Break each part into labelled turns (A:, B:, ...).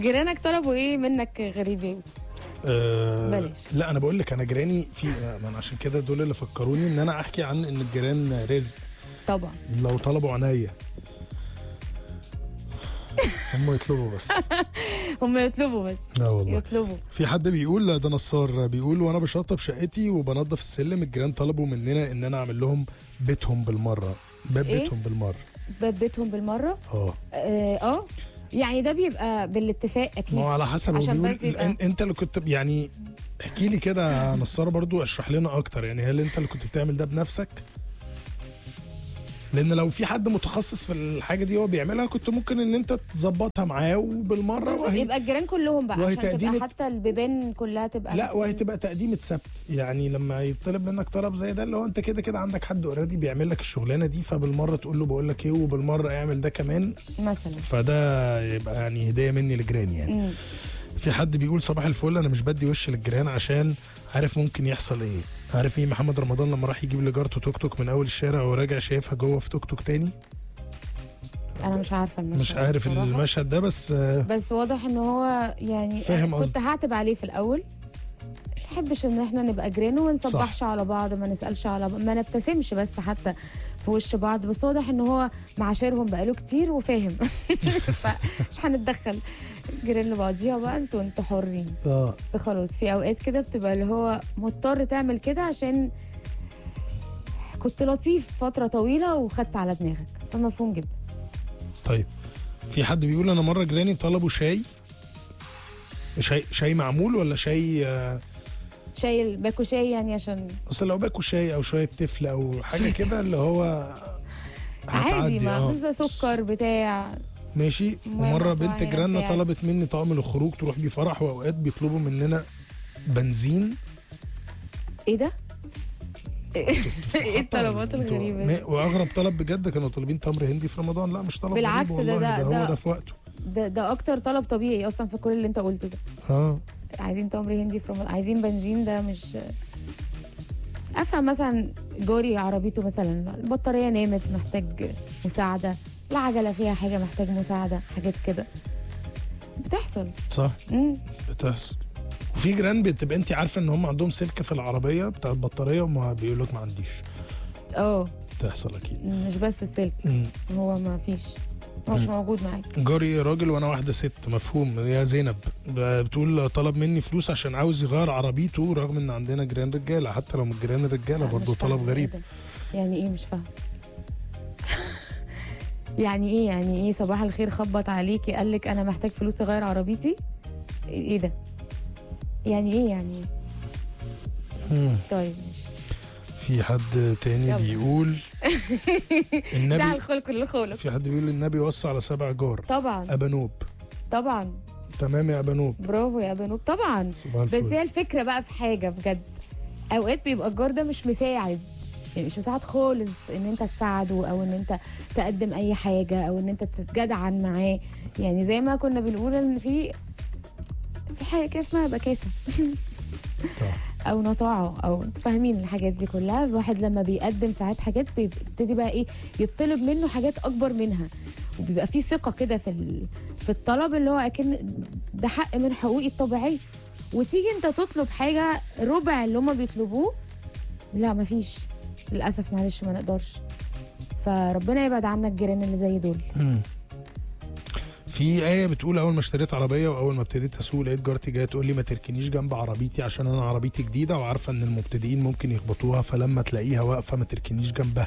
A: جيرانك طلبوا ايه منك غريب يا يوسف
B: أه
A: بلاش.
B: لا انا بقول لك انا جيراني في ما أنا عشان كده دول اللي فكروني ان انا احكي عن ان الجيران رزق
A: طبعا
B: لو طلبوا عينيا هم يطلبوا بس
A: هم يطلبوا بس
B: لا والله
A: يطلبوا
B: في حد بيقول لا ده نصار بيقول وانا بشطب شقتي وبنظف السلم الجيران طلبوا مننا ان انا اعمل لهم بيتهم بالمره باب
A: إيه؟
B: بيتهم بالمره
A: باب بيتهم بالمره
B: اه
A: اه آه. يعني ده بيبقى بالاتفاق اكيد
B: ما هو على حسب هو
A: عشان
B: بيقول
A: بس يبقى-
B: إن- انت اللي كنت يعني احكي لي كده يا نصار برضو اشرح لنا اكتر يعني هل انت اللي كنت بتعمل ده بنفسك لان لو في حد متخصص في الحاجه دي هو بيعملها كنت ممكن ان انت تظبطها معاه وبالمره وهي
A: يبقى الجيران كلهم بقى
B: وهي
A: عشان
B: تقديمة-
A: تبقى حتى البيبان كلها تبقى
B: لا
A: نفس
B: وهي
A: ال-
B: تبقى تقديمة سبت يعني لما يطلب منك طلب زي ده اللي هو انت كده كده عندك حد اوريدي بيعمل لك الشغلانه دي فبالمره تقول له بقول لك ايه وبالمره اعمل ده كمان
A: مثلا
B: فده يبقى يعني هديه مني لجيراني يعني
A: مم.
B: في حد بيقول صباح الفل انا مش بدي وش للجيران عشان عارف ممكن يحصل ايه عارف مين محمد رمضان لما راح يجيب لجارته توك توك من اول الشارع وراجع شايفها جوه في توك توك تاني
A: انا مش عارفه المشهد
B: مش عارف
A: بصراحة.
B: المشهد ده بس آه،
A: بس واضح ان هو يعني
B: فاهم
A: أنا كنت
B: قصدك.
A: هعتب عليه في الاول ما بحبش ان احنا نبقى جيران وما نصبحش على بعض ما نسالش على بعض ما نبتسمش بس حتى في وش بعض بس واضح ان هو معاشرهم بقاله كتير وفاهم فمش هنتدخل جيران لبعضيها بقى انتوا انتوا حرين
B: اه
A: بس خلاص في اوقات كده بتبقى اللي هو مضطر تعمل كده عشان كنت لطيف فتره طويله وخدت على دماغك فمفهوم جدا
B: طيب في حد بيقول انا مره جيراني طلبوا شاي شاي شاي معمول ولا شاي آه،
A: شاي باكو شاي يعني عشان
B: اصل لو باكل شاي او شويه تفل او حاجه كده اللي هو
A: عادي
B: هتعدي،
A: ما
B: آه.
A: بس سكر بتاع
B: ماشي
A: المهم
B: ومره
A: هتوعي
B: بنت جيراننا
A: نفسي يعني.
B: طلبت مني طقم للخروج تروح بيه فرح واوقات بيطلبوا مننا بنزين
A: ايه ده؟ ايه الطلبات
B: انتوا-
A: الغريبه دي؟
B: ما- واغرب طلب بجد كانوا طالبين تمر هندي في رمضان لا مش طلب
A: بالعكس
B: غريب
A: ده-
B: والله
A: ده-
B: ده,
A: ده-
B: هو ده في وقته
A: ده ده اكتر طلب طبيعي اصلا في كل اللي انت قلته ده
B: اه
A: عايزين تمر هندي في رمضان عايزين بنزين ده مش افهم مثلا جاري عربيته مثلا البطاريه نامت محتاج مساعده العجله فيها حاجه محتاج مساعده حاجات كده بتحصل
B: صح
A: امم
B: بتحصل وفي جيران بتبقى انت عارفه ان هم عندهم سلكه في العربيه بتاع البطاريه وما بيقول لك ما عنديش
A: اه
B: بتحصل اكيد
A: مش بس السلك
B: مم.
A: هو ما فيش هو مش موجود معاك
B: جاري راجل وانا واحده ست مفهوم يا زينب بتقول طلب مني فلوس عشان عاوز يغير عربيته رغم ان عندنا جيران رجاله حتى لو من جيران الرجاله
A: لا،
B: برضه
A: مش فاهمة
B: طلب
A: إيه
B: غريب
A: ده؟ يعني ايه مش فاهم يعني ايه يعني ايه صباح الخير خبط عليكي قال لك انا محتاج فلوس اغير عربيتي ايه ده يعني ايه يعني إيه؟
B: مم.
A: طيب ماشي
B: في حد تاني
A: يلا.
B: بيقول
A: ده
B: النبي
A: الخلق للخلق
B: في حد بيقول النبي وصى على سبع جار
A: طبعا
B: ابانوب
A: طبعا
B: تمام يا ابانوب
A: برافو يا بنوب طبعا
B: صباح
A: بس
B: الفل
A: هي الفكره بقى في حاجه بجد اوقات بيبقى الجار ده مش مساعد يعني مش مساعد خالص ان انت تساعده او ان انت تقدم اي حاجه او ان انت تتجدعن معاه يعني زي ما كنا بنقول ان في في حاجه كده اسمها بكاسه
B: طبعا.
A: او نطاعه او انتوا فاهمين الحاجات دي كلها الواحد لما بيقدم ساعات حاجات بيبتدي بقى ايه يطلب منه حاجات اكبر منها وبيبقى في ثقه كده في ال- في الطلب اللي هو اكن ده حق من حقوقي الطبيعيه وتيجي انت تطلب حاجه ربع اللي هما بيطلبوه لا مفيش للاسف معلش ما نقدرش فربنا يبعد عنا الجيران اللي زي دول
B: مم. في آية بتقول أول ما اشتريت عربية وأول ما ابتديت أسوق لقيت جارتي جاية تقول لي ما تركنيش جنب عربيتي عشان أنا عربيتي جديدة وعارفة إن المبتدئين ممكن يخبطوها فلما تلاقيها واقفة ما تركنيش جنبها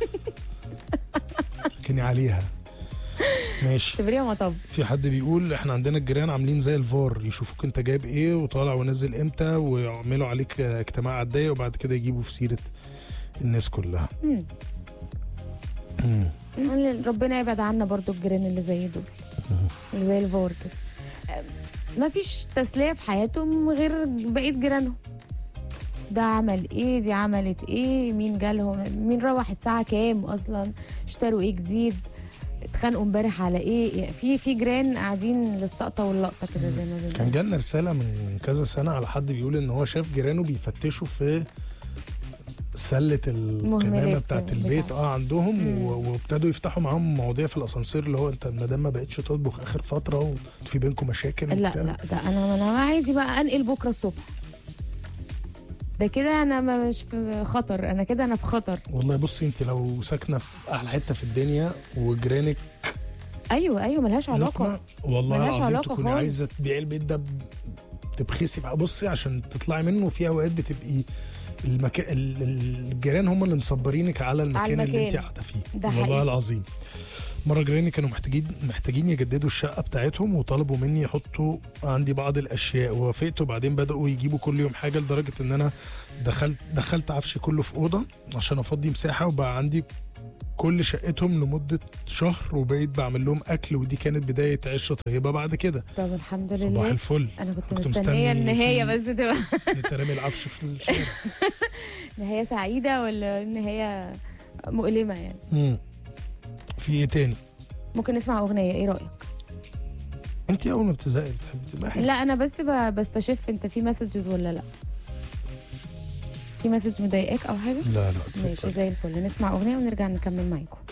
B: اركني عليها ماشي
A: تبريها مطب
B: في حد بيقول احنا عندنا الجيران عاملين زي الفار يشوفوك انت جايب ايه وطالع ونزل امتى ويعملوا عليك اه، اجتماع على الضيق وبعد كده يجيبوا في سيرة الناس كلها
A: مم.
B: مم.
A: ربنا يبعد عنا برضو الجيران اللي زي دول اللي زي الفار كده ما فيش تسلية في حياتهم غير بقية جيرانهم ده عمل ايه دي عملت ايه مين جالهم مين روح الساعة كام اصلا اشتروا ايه جديد اتخانقوا امبارح على ايه يعني في في جيران قاعدين للسقطة واللقطة كده زي ما
B: كان
A: بنقول
B: جالنا رسالة من كذا سنة على حد بيقول ان هو شاف جيرانه بيفتشوا في سله القمامه
A: مهملات
B: بتاعت البيت
A: بتاع-
B: اه عندهم
A: مم.
B: و- وابتدوا يفتحوا معاهم مواضيع في الاسانسير اللي هو انت المدام ما بقتش تطبخ اخر فتره وفي بينكم مشاكل
A: لا
B: وبتاع.
A: لا ده انا انا عايزي بقى انقل بكره الصبح ده كده انا ما- مش في خطر انا كده انا في خطر
B: والله بصي انت لو ساكنه في احلى حته في الدنيا وجيرانك
A: ايوه ايوه ملهاش علاقه
B: نقمة والله
A: ملهاش
B: العظيم
A: علاقة
B: تكوني
A: خالص.
B: عايزه تبيعي البيت ده ب- تبخسي بقى بصي عشان تطلعي منه في اوقات بتبقي المكان الجيران هم اللي مصبرينك على المكان, اللي
A: المكان.
B: انت قاعده فيه
A: ده
B: والله
A: حقيقي.
B: العظيم مره جيراني كانوا محتاجين محتاجين يجددوا الشقه بتاعتهم وطلبوا مني يحطوا عندي بعض الاشياء ووافقت وبعدين بداوا يجيبوا كل يوم حاجه لدرجه ان انا دخلت دخلت عفشي كله في اوضه عشان افضي مساحه وبقى عندي كل شقتهم لمده شهر وبقيت بعمل لهم اكل ودي كانت بدايه عشره طيبه بعد كده
A: طب الحمد
B: صباح
A: لله
B: الفل
A: انا كنت,
B: كنت
A: مستنيه
B: مستني
A: النهايه
B: في-
A: بس تبقى
B: نترمي العفش في الشارع
A: نهايه سعيده ولا نهايه مؤلمه يعني
B: مم. في ايه تاني
A: ممكن نسمع اغنيه ايه رايك
B: انت اول ما بتزهقي بتحبي تسمعي
A: لا انا بس ب- بستشف انت في مسجز ولا لا في مسج مضايقاك او حاجه
B: لا لا
A: ماشي
B: اتفضل
A: زي الفل نسمع اغنيه ونرجع نكمل معاكم